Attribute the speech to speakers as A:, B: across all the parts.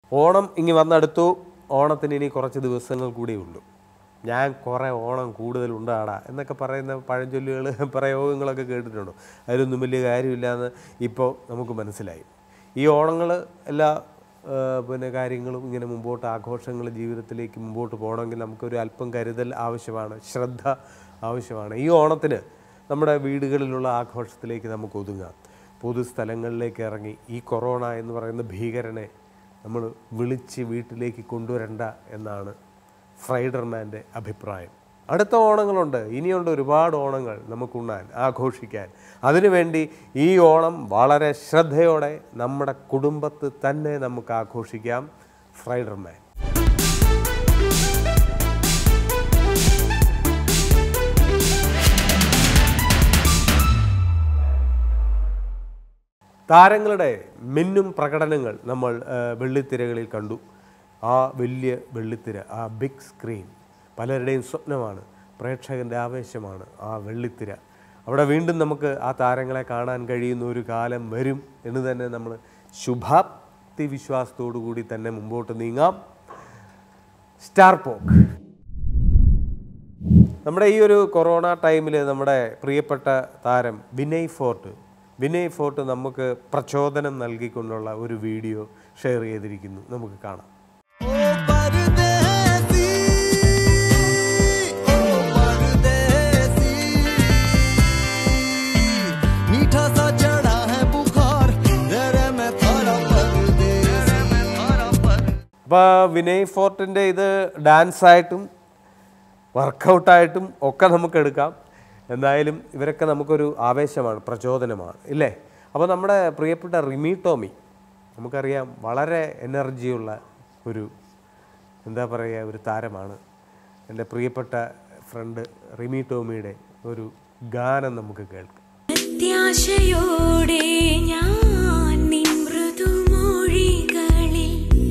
A: ഓണം ഇങ്ങി വന്നെടുത്തു ഓണത്തിന് ഇനി കുറച്ച് ദിവസങ്ങൾ കൂടിയേ ഉള്ളൂ ഞാൻ കുറേ ഓണം കൂടുതൽ ഉണ്ടാടാ എന്നൊക്കെ പറയുന്ന പഴഞ്ചൊല്ലുകൾ പ്രയോഗങ്ങളൊക്കെ കേട്ടിട്ടുണ്ടോ അതിലൊന്നും വലിയ കാര്യമില്ലാന്ന് ഇപ്പോൾ നമുക്ക് മനസ്സിലായി ഈ ഓണങ്ങൾ എല്ലാ ആ, പിന്നെ കാര്യങ്ങളും ഇങ്ങനെ മുമ്പോട്ട് ആഘോഷങ്ങൾ ജീവിതത്തിലേക്ക് മുമ്പോട്ട് പോകണമെങ്കിൽ നമുക്കൊരു അല്പം കരുതൽ ആവശ്യമാണ് ശ്രദ്ധ ആവശ്യമാണ് ഈ ഓണത്തിന് നമ്മുടെ വീടുകളിലുള്ള ആഘോഷത്തിലേക്ക് നമുക്ക് ഒതുങ്ങാം പൊതുസ്ഥലങ്ങളിലേക്ക് ഇറങ്ങി ഈ കൊറോണ എന്ന് പറയുന്ന ഭീകരനെ നമ്മൾ വിളിച്ച് വീട്ടിലേക്ക് കൊണ്ടുവരണ്ട എന്നാണ് ഫ്രൈഡർമാൻ്റെ അഭിപ്രായം അടുത്ത ഓണങ്ങളുണ്ട് ഇനിയുണ്ട് ഒരുപാട് ഓണങ്ങൾ നമുക്കുണ്ണാൻ ആഘോഷിക്കാൻ അതിനുവേണ്ടി ഈ ഓണം വളരെ ശ്രദ്ധയോടെ നമ്മുടെ കുടുംബത്ത് തന്നെ നമുക്ക് ആഘോഷിക്കാം ഫ്രൈഡർമാൻ താരങ്ങളുടെ മിന്നും പ്രകടനങ്ങൾ നമ്മൾ ആ, വെള്ളിത്തിരകളിൽ കണ്ടു ആ വലിയ വെള്ളിത്തിര ആ ബിഗ് സ്ക്രീൻ പലരുടെയും സ്വപ്നമാണ് പ്രേക്ഷകൻ്റെ ആവേശമാണ് ആ വെള്ളിത്തിര അവിടെ വീണ്ടും നമുക്ക് ആ താരങ്ങളെ കാണാൻ കഴിയുന്ന ഒരു കാലം വരും എന്ന് തന്നെ നമ്മൾ ശുഭാപ്തി വിശ്വാസത്തോടു കൂടി തന്നെ മുമ്പോട്ട് നീങ്ങാം സ്റ്റാർ പോക്ക് നമ്മുടെ ഈ ഒരു കൊറോണ ടൈമിൽ നമ്മുടെ പ്രിയപ്പെട്ട താരം വിനയ് ഫോർട്ട് വിനയ് ഫോർട്ട് നമുക്ക് പ്രചോദനം നൽകിക്കൊണ്ടുള്ള ഒരു വീഡിയോ ഷെയർ ചെയ്തിരിക്കുന്നു നമുക്ക് കാണാം
B: ओ परदेसी ओ परदेसी मीठा सा चढ़ा है बुखार तेरे में थारा परदेसी मैं थारा पर
A: അപ്പോൾ വിനയ് ഫോർട്ടിൻ്റെ ഇത് ഡാൻസായിട്ടും വർക്കൗട്ടായിട്ടും ഒക്കെ നമുക്ക് എടുക്കാം എന്തായാലും ഇവരൊക്കെ നമുക്കൊരു ആവേശമാണ് പ്രചോദനമാണ് ഇല്ലേ അപ്പോൾ നമ്മുടെ പ്രിയപ്പെട്ട റിമി ടോമി നമുക്കറിയാം വളരെ എനർജിയുള്ള ഒരു എന്താ പറയുക ഒരു താരമാണ് എൻ്റെ പ്രിയപ്പെട്ട ഫ്രണ്ട് റിമി ടോമിയുടെ ഒരു ഗാനം നമുക്ക് കേൾക്കാം
C: പ്രത്യാശയോടെ ഞാൻ നിൻ മൃദുമൊഴികളിൽ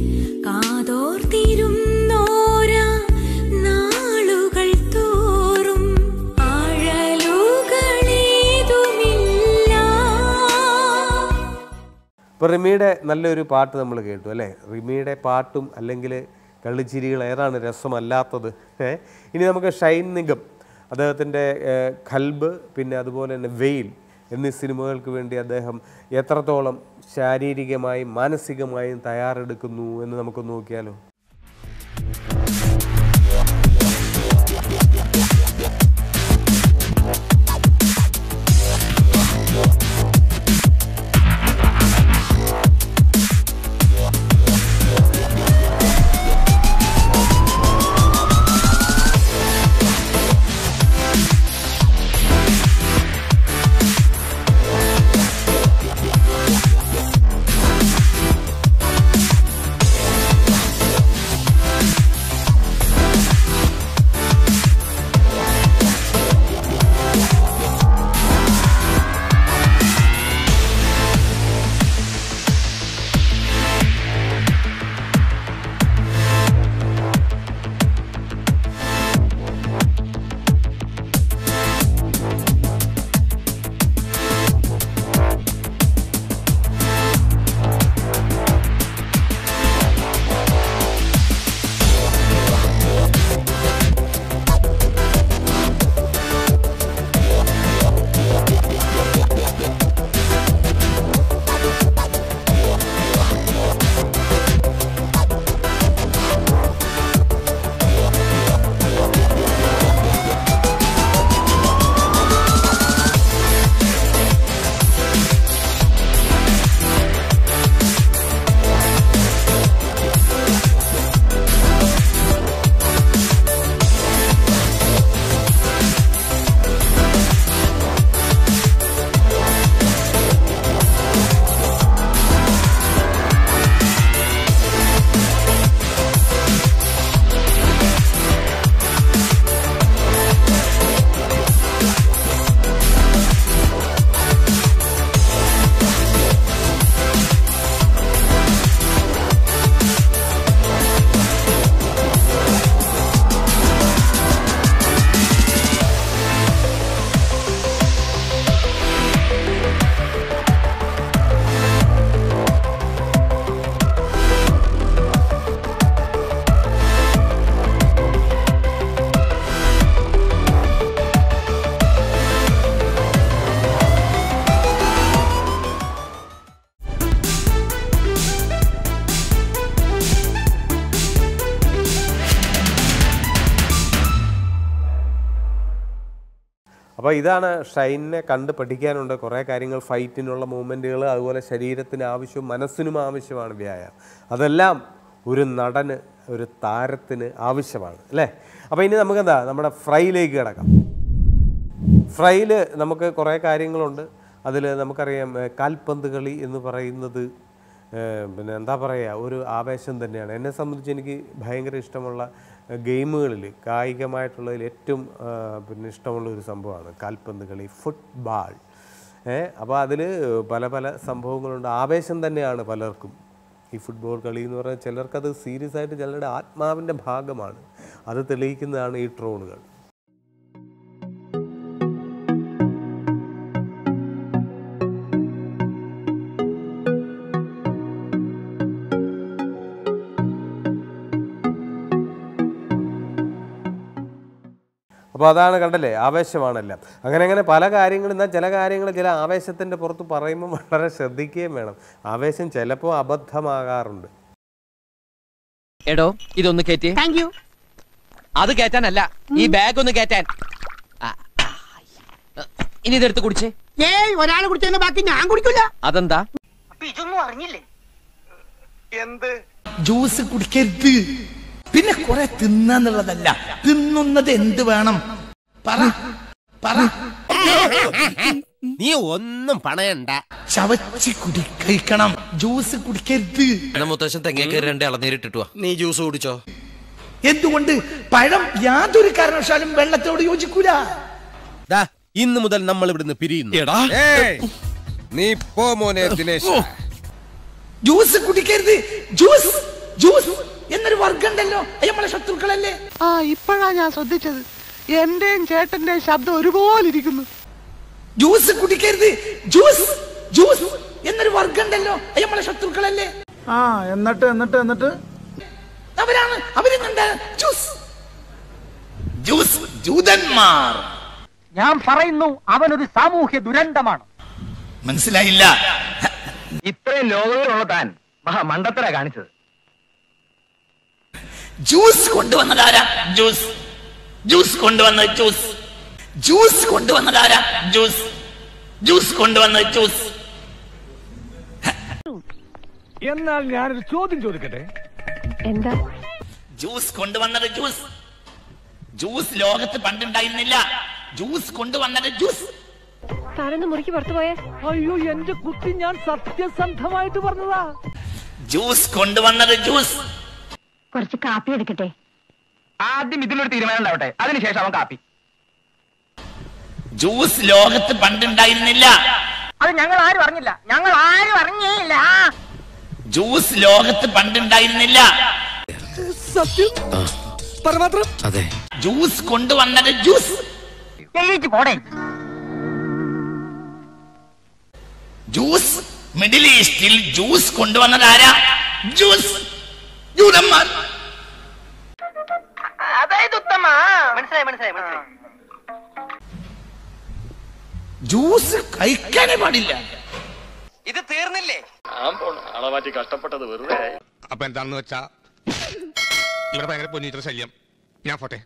C: കാതോർത്തിരുന്നോരാ നാളുകൾ തോറും ആഴലുകളേതുമില്ല
A: ഇപ്പോൾ റിമിയുടെ നല്ലൊരു പാട്ട് നമ്മൾ കേട്ടു അല്ലേ റിമിയുടെ പാട്ടും അല്ലെങ്കിൽ കള്ളിച്ചിരികൾ ഏതാണ് രസമല്ലാത്തത് ഏ? ഇനി നമുക്ക് ഷൈൻ നിഗം അദ്ദേഹത്തിൻ്റെ ഏഹ്, ഖൽബ് പിന്നെ അതുപോലെ തന്നെ വെയിൽ എന്നീ സിനിമകൾക്ക് വേണ്ടി അദ്ദേഹം എത്രത്തോളം ശാരീരികമായും മാനസികമായും തയ്യാറെടുക്കുന്നു എന്ന് നമുക്ക് നോക്കിയാലോ അപ്പോൾ ഇതാണ് ഷൈനിനെ കണ്ട് പഠിക്കാനുണ്ട് കുറേ കാര്യങ്ങൾ ഫൈറ്റിനുള്ള മൂവ്മെൻറ്റുകൾ അതുപോലെ ശരീരത്തിന് ആവശ്യവും മനസ്സിനും ആവശ്യമാണ് വ്യായാമം അതെല്ലാം ഒരു നടന് ഒരു താരത്തിന് ആവശ്യമാണ് അല്ലേ അപ്പോൾ ഇനി നമുക്കെന്താ നമ്മുടെ ഫ്രൈയിലേക്ക് കിടക്കാം ഫ്രൈയിൽ നമുക്ക് കുറേ കാര്യങ്ങളുണ്ട് അതിൽ നമുക്കറിയാം ഏഹ്, കാൽപന്ത് കളി എന്ന് പറയുന്നത് ഏഹ്, പിന്നെ എന്താ പറയുക ഒരു ആവേശം തന്നെയാണ് എന്നെ സംബന്ധിച്ച് എനിക്ക് ഭയങ്കര ഇഷ്ടമുള്ള ഏഹ്, ഗെയിമുകളിൽ കായികമായിട്ടുള്ളതിൽ ഏറ്റവും ഏഹ്, പിന്നെ ഇഷ്ടമുള്ള ഒരു സംഭവമാണ് കാൽപന്ത് കളി ഫുട്ബാൾ ഏഹ് അപ്പോൾ അതിൽ പല പല സംഭവങ്ങളുണ്ട് ആവേശം തന്നെയാണ് പലർക്കും ഈ ഫുട്ബോൾ കളി എന്ന് പറഞ്ഞാൽ ചിലർക്കത് സീരിയസ് ആയിട്ട് ചിലരുടെ ആത്മാവിൻ്റെ ഭാഗമാണ് അത് തെളിയിക്കുന്നതാണ് ഈ ട്രോളുകൾ അപ്പോൾ അതാണ് കണ്ടല്ലേ ആവേശമാണെല്ലാം അങ്ങനെ അങ്ങനെ പല കാര്യങ്ങളും എന്നാൽ ചില കാര്യങ്ങൾ ചില ആവേശത്തിൻ്റെ പുറത്ത് പറയുമ്പോൾ വളരെ ശ്രദ്ധിക്കുകയും വേണം ആവേശം ചിലപ്പോൾ അബദ്ധമാകാറുണ്ട്
D: എടോ ഇതൊന്ന് കയറ്റി താങ്ക് യു അത് കയറ്റാനല്ല ഈ ബാഗ് ഒന്ന് കയറ്റാൻ ആ, ആ, ഇനി ഇതെടുത്ത് കുടിച്ചേ
E: ഏയ് ഒരാൾ കുടിച്ചതിന്റെ ബാക്കി ഞാൻ കുടിക്കില്ല
D: അതെന്താ
E: ജ്യൂസ് കുടിക്കരുത് പിന്നെ കുറെ തിന്നാന്നുള്ളതല്ല തിന്നുന്നത് എന്ത് വേണം പറ പറ
F: നീ ഒന്നും പണയണ്ട
E: ചവച്ച് കുടി കഴിക്കണം ജ്യൂസ് കുടിക്കരുത്
F: മുത്തശ്ശൻ തെങ്ങേക്ക് രണ്ട് ഇളനീരിട്ടിട്ടു നീ ജ്യൂസ് കുടിച്ചോ
E: എന്തുകൊണ്ട് പഴം യാതൊരു കാരണവശാലും വെള്ളത്തോട് യോജിക്കൂല
F: ദാ ഇന്ന് മുതൽ നമ്മൾ ഇവിടുന്ന് പിരിയുന്നു നീ പോ മോനെ ദിനേശ്
E: ജ്യൂസ് കുടിക്കരുത് ജ്യൂസ് ജ്യൂസ് എന്നൊരു വർഗം ഉണ്ടല്ലോ അത് നമ്മളെ ശത്രുക്കളല്ലേ
G: ആ ഇപ്പോഴാ ഞാൻ ശ്രദ്ധിച്ചത് എന്റെയും ചേട്ടന്റെയും ശബ്ദം ഒരുപോലെ ഇരിക്കുന്നു
E: ജ്യൂസ് കുടിക്കരുത് ജ്യൂസ് ജ്യൂസ് എന്നൊരു വർഗം ഉണ്ടല്ലോ അത് നമ്മളെ ശത്രുക്കളല്ലേ
G: ആ എന്നിട്ട് എന്നിട്ട് എന്നിട്ട്
E: അവരാണ് അവരെന്താ ജ്യൂസ് ജ്യൂസ് ജൂതന്മാർ
G: ഞാൻ പറയുന്നു അവനൊരു സാമൂഹ്യ ദുരന്തമാണ്
E: മനസ്സിലായില്ല
G: ഇത്രയും ലോകത്തിലുള്ള താൻ മഹാ മണ്ടത്തര കാണിച്ചത്
E: ജ്യൂസ് കൊണ്ടുവന്നതാരാ ജ്യൂസ് ജ്യൂസ് കൊണ്ടുവന്ന ജ്യൂസ് ജ്യൂസ് കൊണ്ടുവന്നതാരാ ജ്യൂസ് ജ്യൂസ് കൊണ്ടുവന്ന ജ്യൂസ്
G: എന്നാൽ ഞാനൊരു ചോദ്യം ചോദിക്കട്ടെ
C: എന്താ
E: ജ്യൂസ് കൊണ്ടുവന്നത് ജ്യൂസ് ജ്യൂസ് ലോകത്ത് പണ്ടുണ്ടായിരുന്നില്ല ജ്യൂസ് കൊണ്ടുവന്നത് ജ്യൂസ്
C: താനൊന്ന് മുറിക്ക് പുറത്തു പോയേ
G: അയ്യോ എന്റെ കുട്ടി ഞാൻ സത്യസന്ധമായിട്ട് പറഞ്ഞതാ
E: ജ്യൂസ് കൊണ്ടുവന്നത് ജ്യൂസ്
C: കുറച്ച് കാപ്പി എടുക്കട്ടെ
G: ആദ്യം ഇതിലൊരു തീരുമാനം ഉണ്ടാവട്ടെ അതിനുശേഷം അവൻ കാപ്പി
E: ജ്യൂസ് ലോകത്ത് പണ്ടുണ്ടായിരുന്നില്ല
G: അത് ഞങ്ങൾ ആരും അറിഞ്ഞില്ല ഞങ്ങൾ ആരും അറിഞ്ഞേയില്ല
E: ജ്യൂസ് ലോകത്ത് പണ്ടുണ്ടായിരുന്നില്ല
F: അതെ
E: ജ്യൂസ് കൊണ്ടുവന്നത് ജ്യൂസ്
G: എഴുതി പോടേ
E: ജ്യൂസ് മിഡിൽ ഈസ്റ്റിൽ ജ്യൂസ് കൊണ്ടുവന്നത് ആരാ ജ്യൂസ് ജൂതന്മാർ
G: അതായത് ഉത്തമ മനസ്സിലായി മനസ്സിലായി മനസ്സിലായി
E: ജ്യൂസ് കഴിക്കാനേ പാടില്ല
D: ഇത് തീർന്നില്ലേ
H: അപ്പൊ എന്താണെന്ന് വെച്ചാ ഇവിടെ ഭയങ്കര പൊന്നീറ്റർ ശല്യം ഞാൻ പോട്ടെ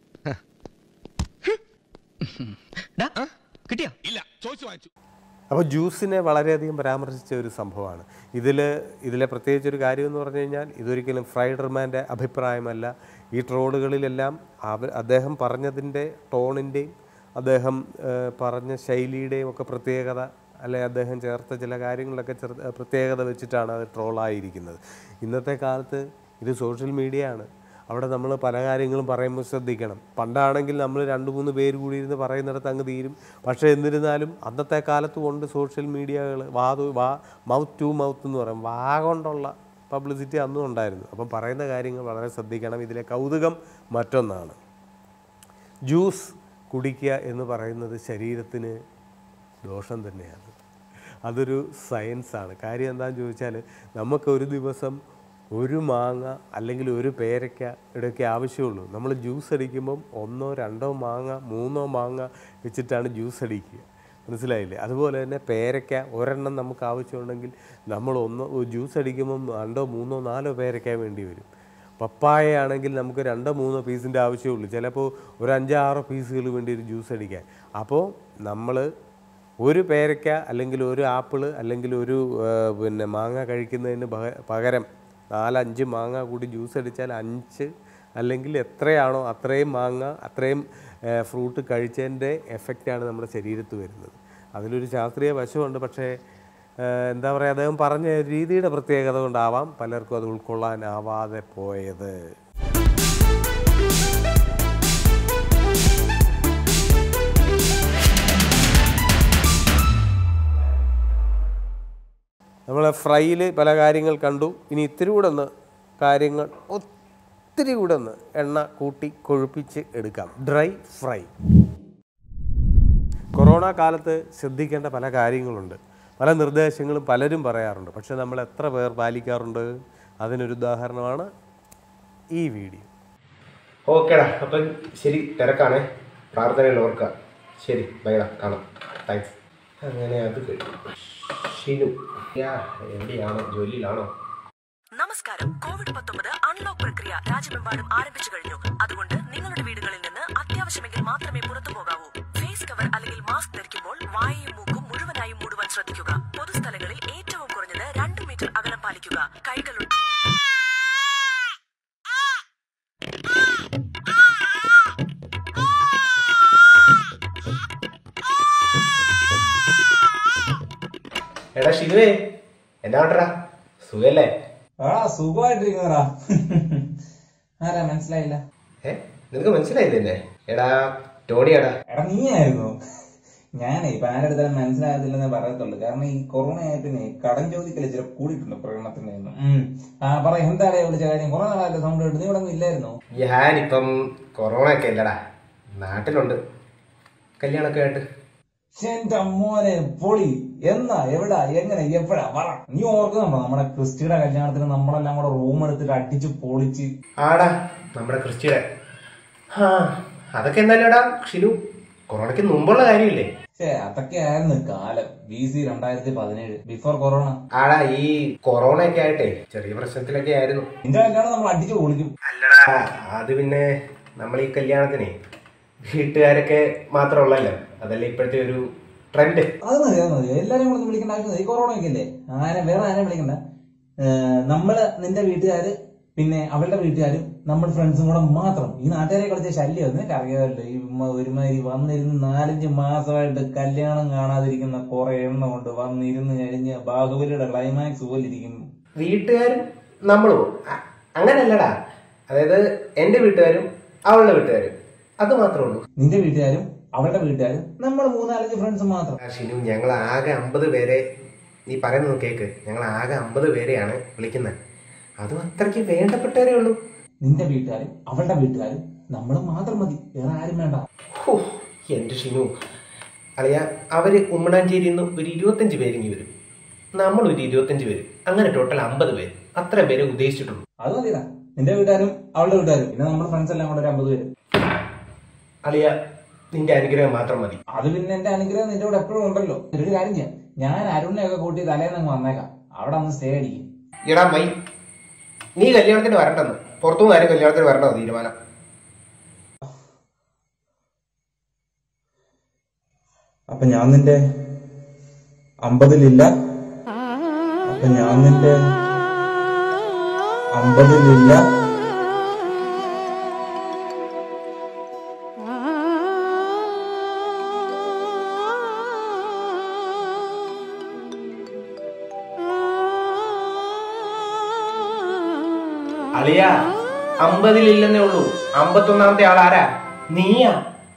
D: കിട്ടിയോ
H: ഇല്ല ചോദിച്ചു വാങ്ങിച്ചു
A: അപ്പോൾ ജ്യൂസിനെ വളരെയധികം പരാമർശിച്ച ഒരു സംഭവമാണ് ഇതിൽ ഇതിലെ പ്രത്യേകിച്ച് ഒരു കാര്യം എന്ന് പറഞ്ഞു കഴിഞ്ഞാൽ ഇതൊരിക്കലും ഫ്രൈഡർമാൻ്റെ അഭിപ്രായമല്ല ഈ ട്രോളുകളിലെല്ലാം അവർ അദ്ദേഹം പറഞ്ഞതിൻ്റെ ടോണിൻ്റെയും അദ്ദേഹം ഏഹ്, പറഞ്ഞ ശൈലിയുടെയും ഒക്കെ പ്രത്യേകത അല്ലെ അദ്ദേഹം ചേർത്ത ചില കാര്യങ്ങളൊക്കെ ചെറു പ്രത്യേകത വെച്ചിട്ടാണ് അത് ട്രോളായിരിക്കുന്നത് ഇന്നത്തെ കാലത്ത് ഇത് സോഷ്യൽ മീഡിയ ആണ് അവിടെ നമ്മൾ പല കാര്യങ്ങളും പറയുമ്പോൾ ശ്രദ്ധിക്കണം പണ്ടാണെങ്കിൽ നമ്മൾ രണ്ട് മൂന്ന് പേര് കൂടി ഇരുന്ന് പറയുന്നിടത്ത് അങ്ങ് തീരും പക്ഷേ എന്നിരുന്നാലും അന്നത്തെ കാലത്ത് കൊണ്ട് സോഷ്യൽ മീഡിയകൾ വാ വാ മൗത്ത് ടു മൗത്ത് എന്ന് പറയും വാ കൊണ്ടുള്ള പബ്ലിസിറ്റി അന്നും ഉണ്ടായിരുന്നു അപ്പം പറയുന്ന കാര്യങ്ങൾ വളരെ ശ്രദ്ധിക്കണം ഇതിലെ കൗതുകം മറ്റൊന്നാണ് ജ്യൂസ് കുടിക്കുക എന്ന് പറയുന്നത് ശരീരത്തിന് ദോഷം തന്നെയാണ് അതൊരു സയൻസാണ് കാര്യം എന്താണെന്ന് ചോദിച്ചാൽ നമുക്ക് ഒരു ദിവസം ഒരു മാങ്ങ അല്ലെങ്കിൽ ഒരു പേരയ്ക്ക ഇടയ്ക്ക് ആവശ്യമുള്ളൂ നമ്മൾ ജ്യൂസ് അടിക്കുമ്പം ഒന്നോ രണ്ടോ മാങ്ങ മൂന്നോ മാങ്ങ വെച്ചിട്ടാണ് ജ്യൂസ് അടിക്കുക മനസ്സിലായില്ലേ അതുപോലെ തന്നെ പേരയ്ക്ക ഒരെണ്ണം നമുക്ക് ആവശ്യമുണ്ടെങ്കിൽ നമ്മൾ ഒന്ന് ജ്യൂസ് അടിക്കുമ്പം രണ്ടോ മൂന്നോ നാലോ പേരയ്ക്ക വേണ്ടി വരും പപ്പായ ആണെങ്കിൽ നമുക്ക് രണ്ടോ മൂന്നോ പീസിൻ്റെ ആവശ്യമേ ഉള്ളൂ ചിലപ്പോൾ ഒരു അഞ്ചാറോ പീസുകൾ വേണ്ടി ഒരു ജ്യൂസ് അടിക്കാൻ അപ്പോൾ നമ്മൾ ഒരു പേരയ്ക്ക അല്ലെങ്കിൽ ഒരു ആപ്പിൾ അല്ലെങ്കിൽ ഒരു ആ, പിന്നെ മാങ്ങ കഴിക്കുന്നതിന് പക- പകരം നാലഞ്ച് മാങ്ങ കൂടി ജ്യൂസ് അടിച്ചാൽ അഞ്ച് അല്ലെങ്കിൽ എത്രയാണോ അത്രയും മാങ്ങ അത്രയും ഫ്രൂട്ട് കഴിച്ചതിൻ്റെ എഫക്റ്റാണ് നമ്മുടെ ശരീരത്ത് വരുന്നത് അതിലൊരു ശാസ്ത്രീയ വശമുണ്ട് പക്ഷേ ആ, എന്താ പറയുക അദ്ദേഹം പറഞ്ഞ രീതിയുടെ പ്രത്യേകത കൊണ്ടാവാം പലർക്കും അത് ഉൾക്കൊള്ളാനാവാതെ പോയത് നമ്മൾ ഫ്രൈയിൽ പല കാര്യങ്ങൾ കണ്ടു ഇനി ഇത്തിരി കൂടെ ഒന്ന് കാര്യങ്ങൾ ഒത്തിരി കൂടെ ഒന്ന് എണ്ണ കൂട്ടി കൊഴുപ്പിച്ച് എടുക്കാം ഡ്രൈ ഫ്രൈ കൊറോണ കാലത്ത് ശ്രദ്ധിക്കേണ്ട പല കാര്യങ്ങളുണ്ട് പല നിർദ്ദേശങ്ങളും പലരും പറയാറുണ്ട് പക്ഷെ നമ്മൾ എത്ര പേർ പാലിക്കാറുണ്ട് അതിനൊരു ഉദാഹരണമാണ് ഈ വീഡിയോ
I: ഓക്കേടാ അപ്പം ശരി തിരക്കാണേ പ്രാർത്ഥനയിൽ ഓർക്കുക ശരി ബൈഡാ കാണാം താങ്ക്സ് അങ്ങനെ അത് കഴിഞ്ഞു ഷിനു യാ എവിടെയാണോ ജോലിയിലാണോ
J: നമസ്കാരം കോവിഡ് പത്തൊമ്പത് അൺലോക്ക് പ്രക്രിയ രാജ്യമെമ്പാടും ആരംഭിച്ചു കഴിഞ്ഞു അതുകൊണ്ട് നിങ്ങളുടെ വീടുകളിൽ നിന്ന് അത്യാവശ്യമെങ്കിൽ മാത്രമേ പുറത്തു പോകാവൂ ഫേസ് കവർ അല്ലെങ്കിൽ മാസ്ക് ധരിക്കുമ്പോൾ വായയും മൂക്കും മുഴുവനായും മൂടുവാൻ ശ്രദ്ധിക്കുക പൊതുസ്ഥലങ്ങളിൽ ഏറ്റവും കുറഞ്ഞത് രണ്ട് മീറ്റർ അകലം പാലിക്കുക കൈകൾ
I: എടാ ഷിനുവേ എന്നാ കണ്ടടാ സുഖല്ലേ
K: ആ സുഖമായിട്ടിരിക്കുന്നടാ ആരാ മനസ്സിലായില്ല
I: ഏ നിനക്ക് മനസ്സിലായില്ലേ എന്നെ എടാ ടോണിയാടാ
K: എടാ നീയായിരുന്നു ഞാനേ ഇപ്പൊ ആരെടുത്താലും മനസ്സിലാകത്തില്ലെന്നേ പറയത്തുള്ളൂ കാരണം ഈ കൊറോണ ആയിട്ടിനെ കടം ചോദിക്കല് ചില കൂടിയിട്ടുണ്ട് പ്രകടനത്തിന്റെ ഒന്നും. ഉം. ആ പറ എന്താടേ വിളിച്ച കാര്യം കൊറേ നാളായിട്ട് സൗണ്ട് കേട്ടു നീ ഇവിടെ ഒന്നും ഇല്ലായിരുന്നോ
I: ഞാനിപ്പം കൊറോണ ഒക്കെ അല്ലടാ നാട്ടിലുണ്ട് കല്യാണമൊക്കെ ആയിട്ട്
K: ശ്ശെ, എന്റെ അമ്മോനെ പൊളി എന്നാ എവിടാ എങ്ങനെ എപ്പോഴാ പറ നീ ഓർക്കുന്നുണ്ടോ നമ്മുടെ ക്രിസ്റ്റിയുടെ കല്യാണത്തിന് നമ്മളെല്ലാം കൂടെ റൂം എടുത്തിട്ട് അടിച്ച് പൊളിച്ച്
I: ആടാ നമ്മുടെ ക്രിസ്റ്റിയുടെ ആ അതൊക്കെ എന്നാലേടാ ഷിനു കൊറോണയ്ക്ക് മുമ്പുള്ള കാര്യമില്ലേ
K: ഛേ അതൊക്കെ ആയിരുന്നു കാലം ബി സി രണ്ടായിരത്തി പതിനേഴ് ബിഫോർ കൊറോണ
I: ആടാ ഈ കൊറോണ ഒക്കെ ആയിട്ടേ ചെറിയ പ്രശ്നത്തിലൊക്കെ ആയിരുന്നു
K: നിന്റെ കല്യാണം നമ്മൾ അടിച്ച് പൊളിക്കും
I: അല്ലടാ അത് പിന്നെ നമ്മൾ ഈ കല്യാണത്തിനെ വീട്ടുകാരൊക്കെ മാത്രമുള്ളല്ലോ അതല്ലേ ഇപ്പോഴത്തെ ഒരു ട്രെൻഡ്
K: അത് മതി അത് മതി എല്ലാരും കൂടെ ഒന്നും വിളിക്കേണ്ട ആവശ്യം ഈ കൊറോണ ഒക്കെ അല്ലേ ആരെ വേറെ ആരെയും വിളിക്കണ്ട ഏഹ് നമ്മള് നിന്റെ വീട്ടുകാര് പിന്നെ അവളുടെ വീട്ടുകാരും നമ്മൾ ഫ്രണ്ട്സും കൂടെ മാത്രം ഈ നാട്ടുകാരെ കളിച്ച ശല്യം നിനക്ക് അറിയാമല്ലോ ഈ ഉമ്മ ഒരുമാതിരി വന്നിരുന്ന് നാലഞ്ച് മാസമായിട്ട് കല്യാണം കാണാതിരിക്കുന്ന കുറെ എണ്ണ കൊണ്ട് വന്നിരുന്ന് കഴിഞ്ഞ് ബാഹുബലിയുടെ ക്ലൈമാക്സ് പോലെ ഇരിക്കും
I: വീട്ടുകാരും നമ്മളും അ- അങ്ങനെയല്ലടാ അതായത് എന്റെ വീട്ടുകാരും അവളുടെ വീട്ടുകാരും അത് മാത്രമേ ഉള്ളൂ
K: നിന്റെ വീട്ടുകാരും അവളുടെ വീട്ടുകാരും നമ്മൾ മൂന്നാലഞ്ച് ഫ്രണ്ട്സ് മാത്രം
I: ആ, ഷിനു ഞങ്ങൾ ആകെ അമ്പത് പേരെ നീ പറയുന്നത് കേക്ക് ഞങ്ങൾ ആകെ അമ്പത് പേരെയാണ് വിളിക്കുന്നത് അതും അത്രയ്ക്ക് വേണ്ടപ്പെട്ടവരേ ഉള്ളൂ
K: നിന്റെ വീട്ടുകാരും അവളുടെ വീട്ടുകാരും നമ്മൾ മാത്രം മതി വേറെ ആരും വേണ്ട
I: ഹോ, എന്റെ ഷിനു അറിയ അവര് ഉമ്മണാഞ്ചേരിയിൽ നിന്ന് ഒരു ഇരുപത്തഞ്ച് പേരിങ്ങി വരും നമ്മൾ ഒരു ഇരുപത്തഞ്ച് പേര് അങ്ങനെ ടോട്ടൽ അമ്പത് പേര് അത്ര പേരെ ഉദ്ദേശിച്ചിട്ടുള്ളൂ
K: അത് മതിടാ നിന്റെ വീട്ടുകാരും അവളുടെ വീട്ടുകാരും പിന്നെ നമ്മുടെ ഫ്രണ്ട്സ് എല്ലാം കൂടെ ഒരു അമ്പത് പേര്
I: അളിയ നിന്റെ അനുഗ്രഹം മാത്രം മതി
K: അത് പിന്നെ എന്റെ അനുഗ്രഹം നിന്റെ കൂടെ എപ്പോഴും ഉണ്ടല്ലോ ഒരു കാര്യം ചെയ്യാം ഞാൻ അരുണിനെ ഒക്കെ കൂട്ടി തലേന്ന് അങ്ങ് വന്നേക്കാം അവിടെ ഒന്ന് സ്റ്റേ അടിക്കും
I: എടാ മൈ നീ കല്യാണത്തിന് വരണ്ടെന്ന് പുറത്തുനിന്ന് ആരും കല്യാണത്തിന് വരണ്ടോ തീരുമാനം
K: അപ്പൊ ഞാൻ നിന്റെ അമ്പതിലില്ല അപ്പൊ ഞാൻ നിന്റെ അമ്പതിലില്ല
I: അളിയ അമ്പതിലില്ലെന്നേ ഉള്ളൂ അമ്പത്തൊന്നാമത്തെ ആൾ ആരാ നീയാ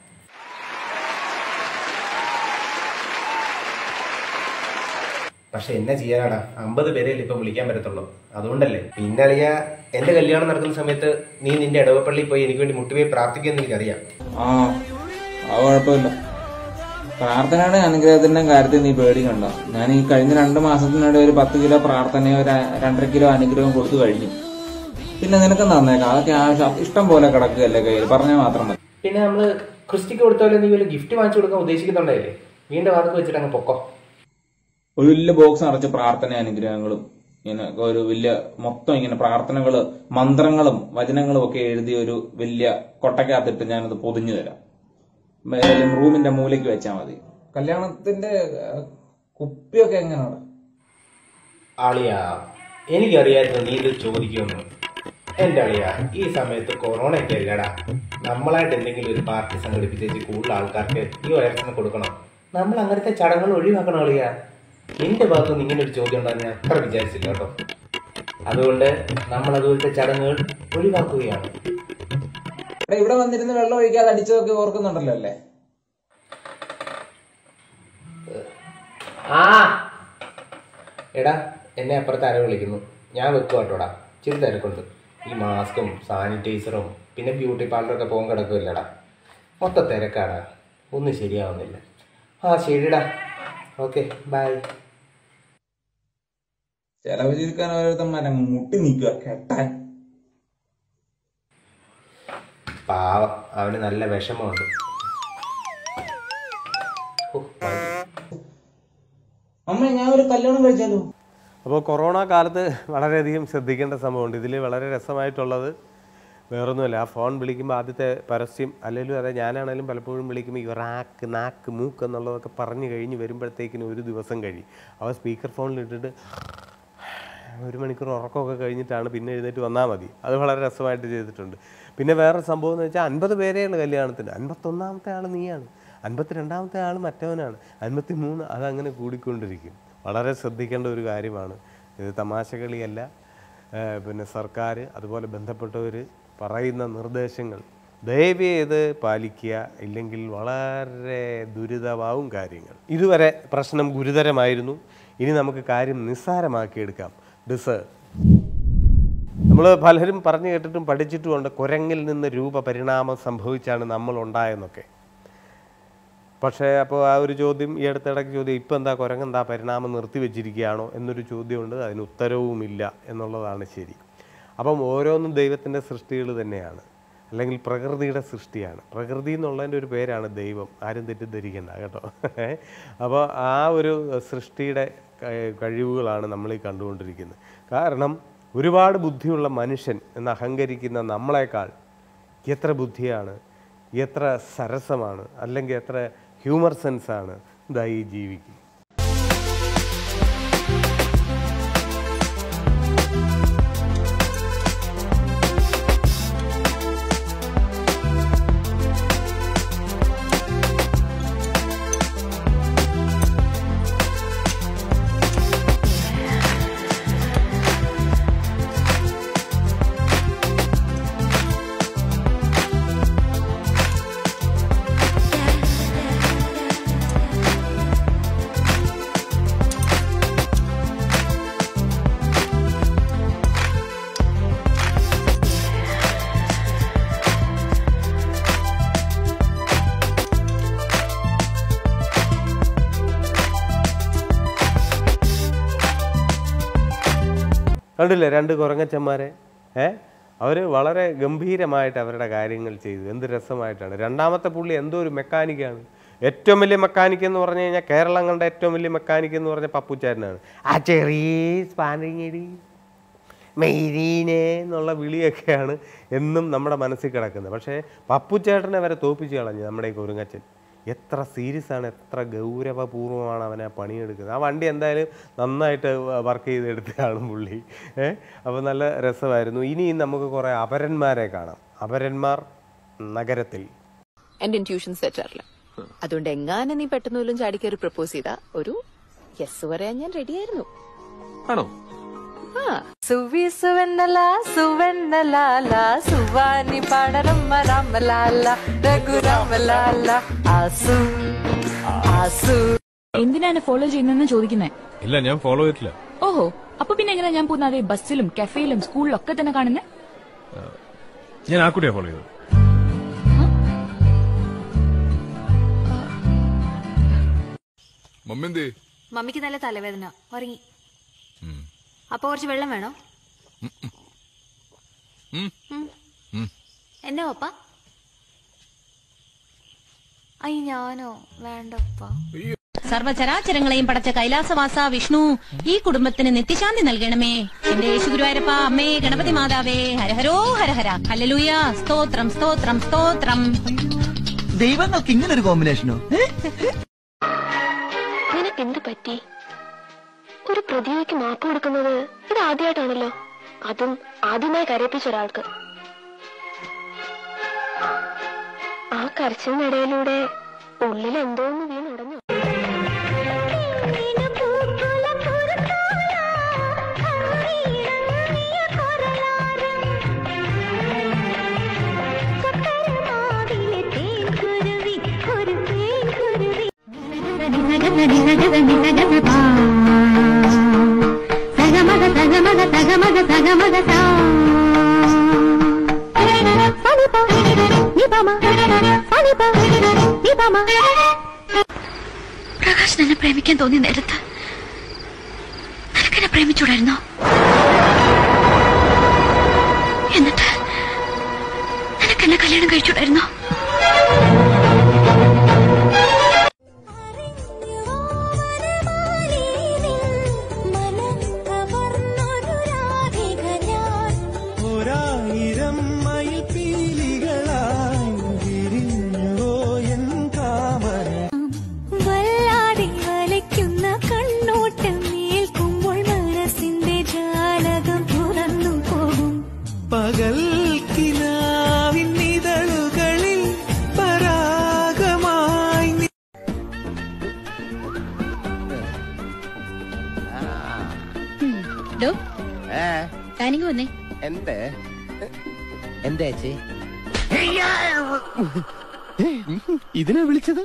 I: പക്ഷെ എന്നാ ചെയ്യാനാടാ അമ്പത് പേരെയല്ലേ ഇപ്പൊ വിളിക്കാൻ പറ്റത്തുള്ളൂ അതുകൊണ്ടല്ലേ പിന്നെ അളിയ എന്റെ കല്യാണം നടക്കുന്ന സമയത്ത് നീ നിന്റെ ഇടവപ്പള്ളിയിൽ പോയി എനിക്ക് വേണ്ടി മുട്ടുപോയി പ്രാർത്ഥിക്കുമെന്ന് എനിക്കറിയാം
K: ആ അത് കുഴപ്പമില്ല പ്രാർത്ഥനയുടെ അനുഗ്രഹത്തിന്റെ കാര്യത്തിൽ നീ പേടിക്കണ്ട ഞാൻ ഈ കഴിഞ്ഞ രണ്ട് മാസത്തിനിടെ ഒരു പത്ത് കിലോ പ്രാർത്ഥനയോ ഒരു രണ്ടര കിലോ അനുഗ്രഹം കൊടുത്തു കഴിഞ്ഞു പിന്നെ നിനക്ക് തന്നേക്കാം അതൊക്കെ ആവശ്യം ഇഷ്ടം പോലെ കിടക്കുകയല്ലേ കയ്യിൽ പറഞ്ഞാൽ മാത്രം മതി
I: പിന്നെ നമ്മള് ക്രിസ്റ്റിക്ക് കൊടുത്ത പോലെ നീ വല്ല ഗിഫ്റ്റ് വാങ്ങിച്ചു കൊടുക്കാൻ ഉദ്ദേശിക്കുന്നുണ്ടല്ലേ വീണ്ടും വാദക്ക് വെച്ചിട്ട് അങ്ങ് പൊക്കോ
K: ഒരു വലിയ ബോക്സ് നിറച്ച പ്രാർത്ഥന അനുഗ്രഹങ്ങളും ഇങ്ങനെ ഒരു വലിയ മൊത്തം ഇങ്ങനെ പ്രാർത്ഥനകള് മന്ത്രങ്ങളും വചനങ്ങളും ഒക്കെ എഴുതിയ ഒരു വലിയ കൊട്ടക്കകത്തിട്ട് ഞാനത് പൊതിഞ്ഞു തരാം ഏതെങ്കിലും റൂമിന്റെ മൂലയ്ക്ക് വെച്ചാൽ മതി കല്യാണത്തിന്റെ ഏഹ്, കുപ്പിയൊക്കെ എങ്ങനെയാണ്
I: അളിയ എനിക്കറിയായിരുന്നു നീ ഇത് ചോദിക്കുമെന്ന് എന്റെ അളിയ ഈ സമയത്ത് കൊറോണ ഒക്കെ അല്ലടാ നമ്മളായിട്ട് എന്തെങ്കിലും ഒരു പാർട്ടി സംഘടിപ്പിച്ച് കൂടുതൽ ആൾക്കാർക്ക് ഈ വൈറസിന് കൊടുക്കണം നമ്മൾ അങ്ങനത്തെ ചടങ്ങുകൾ ഒഴിവാക്കണം അളിയ എന്റെ ഭാഗത്തുനിന്ന് ഇങ്ങനെ ഒരു ചോദ്യം ഉണ്ടാകുന്ന ഞാൻ അത്ര വിചാരിച്ചില്ല കേട്ടോ അതുകൊണ്ട് നമ്മൾ അതുപോലത്തെ ചടങ്ങുകൾ ഒഴിവാക്കുകയാണ്
K: എടാ, ഇവിടെ വന്നിരുന്ന് വെള്ളം ഒഴിക്കാതെ അടിച്ചതൊക്കെ ഓർക്കുന്നുണ്ടല്ലോ അല്ലേ
I: ആ എടാ എന്നെ അപ്പുറത്ത് ആരോ വിളിക്കുന്നു ഞാൻ വെക്കുക കേട്ടോടാ ചെറു തിരക്കുണ്ട് ഈ മാസ്കും സാനിറ്റൈസറും പിന്നെ ബ്യൂട്ടി പാർലറൊക്കെ പോകാൻ കിടക്കില്ലടാ മൊത്തം തിരക്കാടാ ഒന്നും ശരിയാവുന്നില്ല ആ ശരിടാ ഓക്കെ ബൈ
K: ചെലവ് ചുരുക്കാൻ ഓരോരുത്തന്മാരെ മുട്ടി നിൽക്കുക കെട്ടാൻ
I: പാവം അവന് നല്ല വിഷമമുണ്ട് ഓ, മതി.
K: അമ്മ ഞാൻ ഒരു കല്യാണം കഴിച്ചാലോ
A: അപ്പോൾ കൊറോണ കാലത്ത് വളരെയധികം ശ്രദ്ധിക്കേണ്ട സംഭവമുണ്ട് ഇതിൽ വളരെ രസമായിട്ടുള്ളത് വേറൊന്നുമല്ല ആ ഫോൺ വിളിക്കുമ്പോൾ ആദ്യത്തെ പരസ്യം അല്ലെങ്കിലും അതെ ഞാനാണെങ്കിലും പലപ്പോഴും വിളിക്കുമ്പോൾ ഈ റാക്ക് നാക്ക് മൂക്ക് എന്നുള്ളതൊക്കെ പറഞ്ഞു കഴിഞ്ഞ് വരുമ്പോഴത്തേക്കിനും ഒരു ദിവസം കഴിയും അവ സ്പീക്കർ ഫോണിൽ ഇട്ടിട്ട് ഒരു മണിക്കൂർ ഉറക്കമൊക്കെ കഴിഞ്ഞിട്ടാണ് പിന്നെ എഴുന്നേറ്റ് വന്നാൽ മതി അത് വളരെ രസമായിട്ട് ചെയ്തിട്ടുണ്ട് പിന്നെ വേറെ സംഭവം എന്ന് വെച്ചാൽ അൻപത് പേരെയാണ് കല്യാണത്തിന് അൻപത്തൊന്നാമത്തെ ആൾ നീയാണ് അൻപത്തിരണ്ടാമത്തെ ആൾ മറ്റവനാണ് അൻപത്തി മൂന്ന് അതങ്ങനെ കൂടിക്കൊണ്ടിരിക്കും വളരെ ശ്രദ്ധിക്കേണ്ട ഒരു കാര്യമാണ് ഇത് തമാശ കളിയല്ല ഏഹ് പിന്നെ സർക്കാർ അതുപോലെ ബന്ധപ്പെട്ടവർ പറയുന്ന നിർദ്ദേശങ്ങൾ ദയവ് ചെയ്ത് പാലിക്കുക ഇല്ലെങ്കിൽ വളരെ ദുരിതമാവും കാര്യങ്ങൾ ഇതുവരെ പ്രശ്നം ഗുരുതരമായിരുന്നു ഇനി നമുക്ക് കാര്യം നിസ്സാരമാക്കിയെടുക്കാം ഡിസേർവ് നമ്മൾ പലരും പറഞ്ഞു കേട്ടിട്ടും പഠിച്ചിട്ടുമുണ്ട് കുരങ്ങിൽ നിന്ന് രൂപപരിണാമം സംഭവിച്ചാണ് നമ്മൾ ഉണ്ടായെന്നൊക്കെ പക്ഷേ അപ്പോൾ ആ ഒരു ചോദ്യം ഈ അടുത്തിടയ്ക്ക് ചോദ്യം ഇപ്പം എന്താ കുരങ്ങെന്താ പരിണാമം നിർത്തിവെച്ചിരിക്കുകയാണോ എന്നൊരു ചോദ്യമുണ്ട് അതിന് ഉത്തരവുമില്ല എന്നുള്ളതാണ് ശരി അപ്പം ഓരോന്നും ദൈവത്തിൻ്റെ സൃഷ്ടികൾ തന്നെയാണ് അല്ലെങ്കിൽ പ്രകൃതിയുടെ സൃഷ്ടിയാണ് പ്രകൃതി എന്നുള്ളതിൻ്റെ ഒരു പേരാണ് ദൈവം ആരും തെറ്റിദ്ധരിക്കണ്ട കേട്ടോ അപ്പോൾ ആ ഒരു സൃഷ്ടിയുടെ ക- കഴിവുകളാണ് നമ്മൾ ഈ കണ്ടുകൊണ്ടിരിക്കുന്നത് കാരണം ഒരുപാട് ബുദ്ധിയുള്ള മനുഷ്യൻ എന്ന് അഹങ്കരിക്കുന്ന നമ്മളെക്കാൾ എത്ര ബുദ്ധിയാണ് എത്ര സരസമാണ് അല്ലെങ്കിൽ എത്ര ഹ്യൂമർ സെൻസാണ് ഇതാ ഈ ജീവിക്ക് കണ്ടില്ലേ രണ്ട് കുരങ്ങച്ചന്മാരെ ഏ അവർ വളരെ ഗംഭീരമായിട്ട് അവരുടെ കാര്യങ്ങൾ ചെയ്തു എന്ത് രസമായിട്ടാണ് രണ്ടാമത്തെ പുള്ളി എന്തോ ഒരു മെക്കാനിക്കാണ് ഏറ്റവും വലിയ മെക്കാനിക് എന്ന് പറഞ്ഞു കഴിഞ്ഞാൽ കേരളം കണ്ട ഏറ്റവും വലിയ മെക്കാനിക് എന്ന് പറഞ്ഞ പപ്പുച്ചാരനാണ് ആ ചെറിയ സ്പാനിങ്ങടി മെയ്രീനെ എന്നുള്ള വിളിയൊക്കെയാണ് എന്നും നമ്മുടെ മനസ്സിൽ കിടക്കുന്നത് പക്ഷേ പപ്പുച്ചേട്ടനെ വരെ തോപ്പിച്ച് കളഞ്ഞു നമ്മുടെ ഈ കുരുങ്ങച്ചൻ എത്ര സീരിയസ് ആണ് എത്ര ഗൗരവപൂർവ്വമാണ് അവനെ പണിയെടുക്കുന്നത് ആ വണ്ടി എന്തായാലും നന്നായിട്ട് വർക്ക് ചെയ്തെടുത്തതാണ് പുള്ളി ഏഹ് അപ്പോൾ നല്ല രസമായിരുന്നു ഇനിയും നമുക്ക് കുറേ അപരന്മാരെ കാണാം അപരന്മാർ നഗരത്തിൽ
L: എന്റെ ഇൻറ്റ്യൂഷൻ സെറ്റാറില്ല അതുകൊണ്ട് എങ്ങാനും നീ പെട്ടെന്ന് പോലും ചാടിക്കയറി പ്രപ്പോസ് ചെയ്ത ഒരു യെസ് പറയാൻ ഞാൻ റെഡിയായിരുന്നു
M: ആണോ
N: സുവി സുവെന്നല സുവെന്നലാല സുവാനി പാടരമ്മ രാമലാല രഘുരാമലാല ആസു ആസു
O: എന്തിനാ എന്നെ ഫോളോ ചെയ്യുന്നതെന്ന് ചോദിക്കുന്നേ
M: ഇല്ല ഞാൻ ഫോളോ ചെയ്തിട്ടില്ല
O: ഓഹോ അപ്പൊ പിന്നെ എങ്ങനെ ഞാൻ പോകുന്ന അതേ ബസ്സിലും കഫേയിലും സ്കൂളിലും ഒക്കെ തന്നെ കാണുന്നേ
M: ഞാൻ ആ കുട്ടിയാ ഫോളോ ചെയ്തത്
P: മമ്മി എന്തേ
Q: മമ്മിക്ക് നല്ല തലവേദന ഉറങ്ങി അപ്പൊ കുറച്ച് വെള്ളം വേണോ
P: ഉം.
Q: ഉം.
P: ഉം.
Q: എന്നെ പപ്പ അയ്യ ഞാനോ വേണ്ടപ്പ
P: സർവചരാചരങ്ങളെയും പടച്ച കൈലാസവാസ വിഷ്ണു ഈ കുടുംബത്തിന് നിത്യശാന്തി നൽകണമേ എന്റെ യേശുഗുരുവായൂരപ്പ അമ്മേ ഗണപതി മാതാവേ ഹരഹരോ ഹരഹര ഹല്ലേലൂയ സ്തോത്രം സ്തോത്രം സ്തോത്രം
R: ദൈവങ്ങൾക്ക് ഇങ്ങനെ ഒരു കോമ്പിനേഷനോ
C: നിനക്ക് എന്ത് പറ്റി ഒരു പ്രതിയോയ്ക്ക് മാപ്പ് കൊടുക്കുന്നത് ഇത് ആദ്യമായിട്ടാണല്ലോ അതും ആദ്യമായി കരയിപ്പിച്ച ഒരാൾക്ക് ആ കരച്ചിലിനിടയിലൂടെ ഉള്ളിൽ എന്തോന്ന് വീണുടഞ്ഞു
Q: പ്രകാശ് എന്നെ പ്രേമിക്കാൻ തോന്നിയ നേരത്ത് നിനക്കെന്നെ പ്രേമിച്ചൂടായിരുന്നോ എന്നിട്ട് നിനക്കെന്നെ കല്യാണം കഴിച്ചൂടായിരുന്നോ
B: ഒരായിരം മയിൽ പീലികളായി വിരിഞ്ഞുവോ എൻ കാമര
Q: വല്ലാതെ വലയ്ക്കുന്ന കണ്ണോട്ടം ഏൽക്കുമ്പോൾ മനസ്സിന്റെ ജാലകം തുറന്നു പോകും
B: പകൽ കിനാവിൻ ഇതളുകളിൽ പരാഗമായി നി-
P: താനിങ് വന്നേ
F: എന്തേ എന്താ ചേച്ചി ഇതിനെ വിളിച്ചത്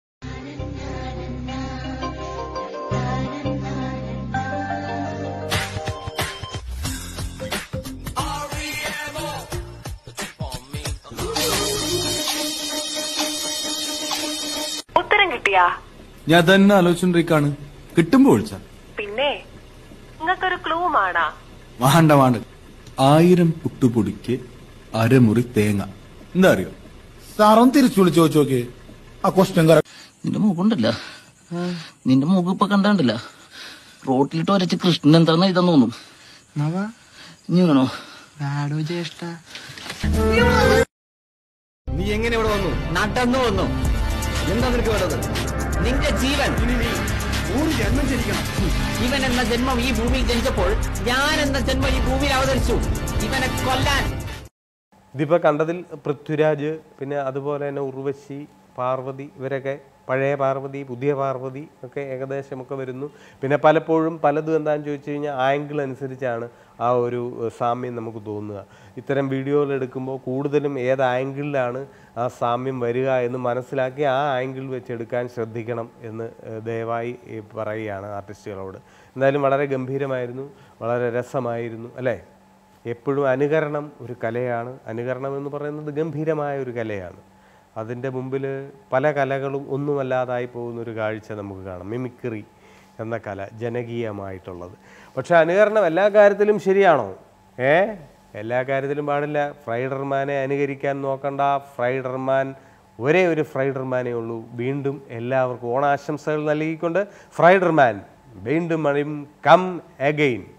J: ഉത്തരം കിട്ടിയാ
M: ഞാൻ തന്നെ ആലോചിച്ചോണ്ടിരിക്കാണ് കിട്ടുമ്പോ വിളിച്ചാ
J: പിന്നെ നിങ്ങൾക്കൊരു ക്ലൂ മാണാ
M: വാണ്ട വാണ്ട ആയിരം പുട്ടുപൊടിക്ക് അരമുറി തേങ്ങ എന്താ അറിയോ
S: സാറൊന്ന് തിരിച്ചു വിളിച്ചു ചോദിച്ചു നോക്കിയേ ആ ക്വസ്റ്റ്യൻ
R: നിന്റെ മുഖണ്ടല്ല നിന്റെ മുഖം ഇപ്പൊ കണ്ടാണ്ടല്ല റോട്ടിലിട്ട് വരച്ച് കൃഷ്ണൻ എന്താന്ന് ഇതെന്ന് തോന്നും ഇനി വേണോ
G: ജ്യേഷ്ഠ
D: നീ എങ്ങനെ ഇവിടെ വന്നു നടന്നു വന്നു എന്താ നിനക്ക് വേണ്ടത് നിന്റെ ജീവൻ ഒരു ജന്മം ജനിക്കണം ഇവൻ എന്ന ജന്മം ഈ ഭൂമിയിൽ ജനിച്ചപ്പോൾ ഞാൻ എന്ന ജന്മം ഈ ഭൂമിയിൽ അവതരിച്ചു ഇവനെ കൊല്ലാൻ
A: ഇതിപ്പോൾ കണ്ടതിൽ പൃഥ്വിരാജ് പിന്നെ അതുപോലെ തന്നെ ഉർവശി പാർവതി ഇവരൊക്കെ പഴയ പാർവതി പുതിയ പാർവതി ഒക്കെ ഏകദേശമൊക്കെ വരുന്നു പിന്നെ പലപ്പോഴും പലതും എന്താണെന്ന് ചോദിച്ചു കഴിഞ്ഞാൽ ആംഗിൾ അനുസരിച്ചാണ് ആ ഒരു ഏഹ്, സാമ്യം നമുക്ക് തോന്നുക ഇത്തരം വീഡിയോകൾ എടുക്കുമ്പോൾ കൂടുതലും ഏത് ആംഗിളിലാണ് ആ സാമ്യം വരിക എന്ന് മനസ്സിലാക്കി ആ ആംഗിൾ വെച്ചെടുക്കാൻ ശ്രദ്ധിക്കണം എന്ന് ഏഹ്, ദയവായി ഈ പറയുകയാണ് ആർട്ടിസ്റ്റുകളോട് എന്തായാലും വളരെ ഗംഭീരമായിരുന്നു വളരെ രസമായിരുന്നു അല്ലേ എപ്പോഴും അനുകരണം ഒരു കലയാണ് അനുകരണം എന്ന് പറയുന്നത് ഗംഭീരമായ ഒരു കലയാണ് അതിൻ്റെ മുമ്പിൽ പല കലകളും ഒന്നുമല്ലാതായി പോകുന്ന ഒരു കാഴ്ച നമുക്ക് കാണാം മിമിക്രി എന്ന കല ജനകീയമായിട്ടുള്ളത് പക്ഷെ അനുകരണം എല്ലാ കാര്യത്തിലും ശരിയാണോ ഏ എല്ലാ കാര്യത്തിലും പാടില്ല ഫ്രൈഡർമാനെ അനുകരിക്കാൻ നോക്കണ്ട ഫ്രൈഡർമാൻ ഒരേ ഒരു ഫ്രൈഡർമാനേ ഉള്ളൂ വീണ്ടും എല്ലാവർക്കും ഓണാശംസകൾ നൽകിക്കൊണ്ട് ഫ്രൈഡർമാൻ വീണ്ടും മണിയും കം അഗെയിൻ